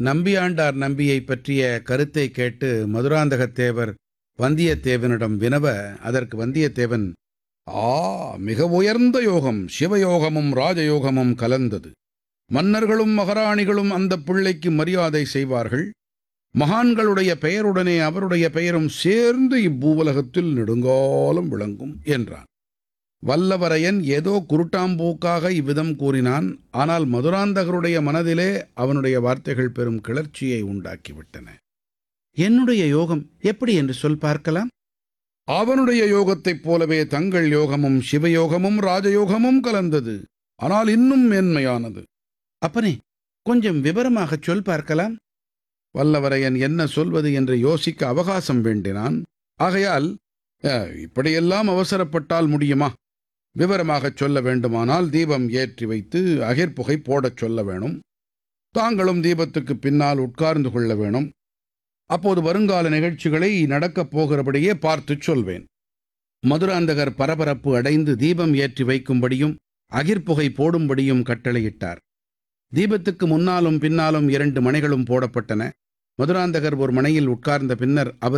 நம்பியாண்டார் நம்பியை பற்றிய கருத்தை கேட்டு மதுராந்தகத்தேவர் வந்தியத்தேவனிடம் வினவ அதற்கு வந்தியத்தேவன் ஆ மிக உயர்ந்த யோகம் சிவயோகமும் ராஜயோகமும் கலந்தது மன்னர்களும் மகாராணிகளும் அந்த பிள்ளைக்கு மரியாதை செய்வார்கள் மகான்களுடைய பெயருடனே அவருடைய பெயரும் சேர்ந்து இப்பூவுலகத்தில் நெடுங்காலம் விளங்கும் என்றான் வல்லவரையன் ஏதோ குருட்டாம்பூக்காக இவ்விதம் கூறினான் ஆனால் மதுராந்தகருடைய மனதிலே அவனுடைய வார்த்தைகள் பெரும் கிளர்ச்சியை உண்டாக்கிவிட்டன என்னுடைய யோகம் எப்படி என்று சொல் பார்க்கலாம் அவனுடைய யோகத்தைப் போலவே தங்கள் யோகமும் சிவயோகமும் ராஜயோகமும் கலந்தது ஆனால் இன்னும் மேன்மையானது அப்பனே கொஞ்சம் விவரமாகச் சொல் பார்க்கலாம் வல்லவரையன் என்ன சொல்வது என்று யோசிக்க அவகாசம் வேண்டினான் ஆகையால் "அஹ், இப்படியெல்லாம் அவசரப்பட்டால் முடியுமா விவரமாகச் சொல்ல வேண்டுமானால் தீபம் ஏற்றி வைத்து அகிர்புகை போடச் சொல்ல வேணும் தாங்களும் தீபத்துக்கு பின்னால் உட்கார்ந்து கொள்ள வேணும் அப்போது வருங்கால நிகழ்ச்சிகளை நடக்கப் போகிறபடியே பார்த்துச் சொல்வேன் மதுராந்தகர் பரபரப்பு அடைந்து தீபம் ஏற்றி வைக்கும்படியும் அகிர்புகை போடும்படியும் கட்டளையிட்டார் தீபத்துக்கு முன்னாலும் பின்னாலும் இரண்டு மணைகளும் போடப்பட்டன மதுராந்தகர் ஒரு மணையில் உட்கார்ந்த பின்னர் அவர்